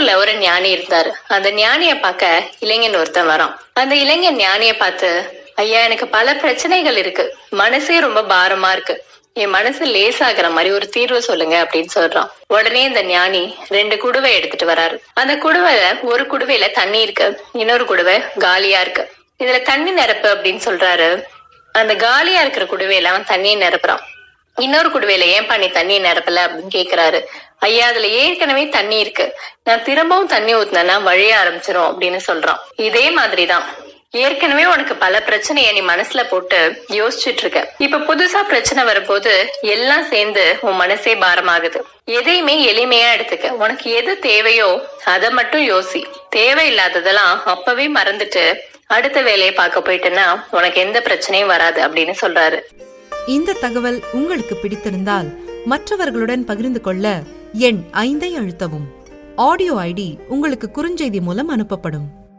ஊர்ல ஒரு ஞானி இருந்தாரு அந்த ஞானிய பார்க்க இளைஞன் ஒருத்தன் வரான் அந்த இளைஞன் ஞானிய பார்த்து ஐயா எனக்கு பல பிரச்சனைகள் இருக்கு மனசே ரொம்ப பாரமா இருக்கு என் மனசு லேசாகிற மாதிரி ஒரு தீர்வு சொல்லுங்க அப்படின்னு சொல்றான் உடனே இந்த ஞானி ரெண்டு குடுவை எடுத்துட்டு வராரு அந்த குடுவையில ஒரு குடுவையில தண்ணி இருக்கு இன்னொரு குடுவை காலியா இருக்கு இதுல தண்ணி நிரப்பு அப்படின்னு சொல்றாரு அந்த காலியா இருக்கிற குடுவையில அவன் தண்ணியை நிரப்புறான் இன்னொரு குடுவையில ஏன்பா நீ தண்ணி நிரப்பல அப்படின்னு கேக்குறாரு ஐயா அதுல ஏற்கனவே தண்ணி இருக்கு நான் திரும்பவும் தண்ணி ஊத்துனேன்னா வழிய ஆரம்பிச்சிரும் அப்படின்னு சொல்றான் இதே மாதிரிதான் ஏற்கனவே உனக்கு பல பிரச்சனைய நீ மனசுல போட்டு யோசிச்சுட்டு இருக்க இப்ப புதுசா பிரச்சனை வரும்போது எல்லாம் சேர்ந்து உன் மனசே பாரமாகுது எதையுமே எளிமையா எடுத்துக்க உனக்கு எது தேவையோ அதை மட்டும் யோசி தேவையில்லாததெல்லாம் அப்பவே மறந்துட்டு அடுத்த வேலையை பார்க்க போயிட்டேன்னா உனக்கு எந்த பிரச்சனையும் வராது அப்படின்னு சொல்றாரு இந்த தகவல் உங்களுக்கு பிடித்திருந்தால் மற்றவர்களுடன் பகிர்ந்து கொள்ள எண் ஐந்தை அழுத்தவும் ஆடியோ ஐடி உங்களுக்கு குறுஞ்செய்தி மூலம் அனுப்பப்படும்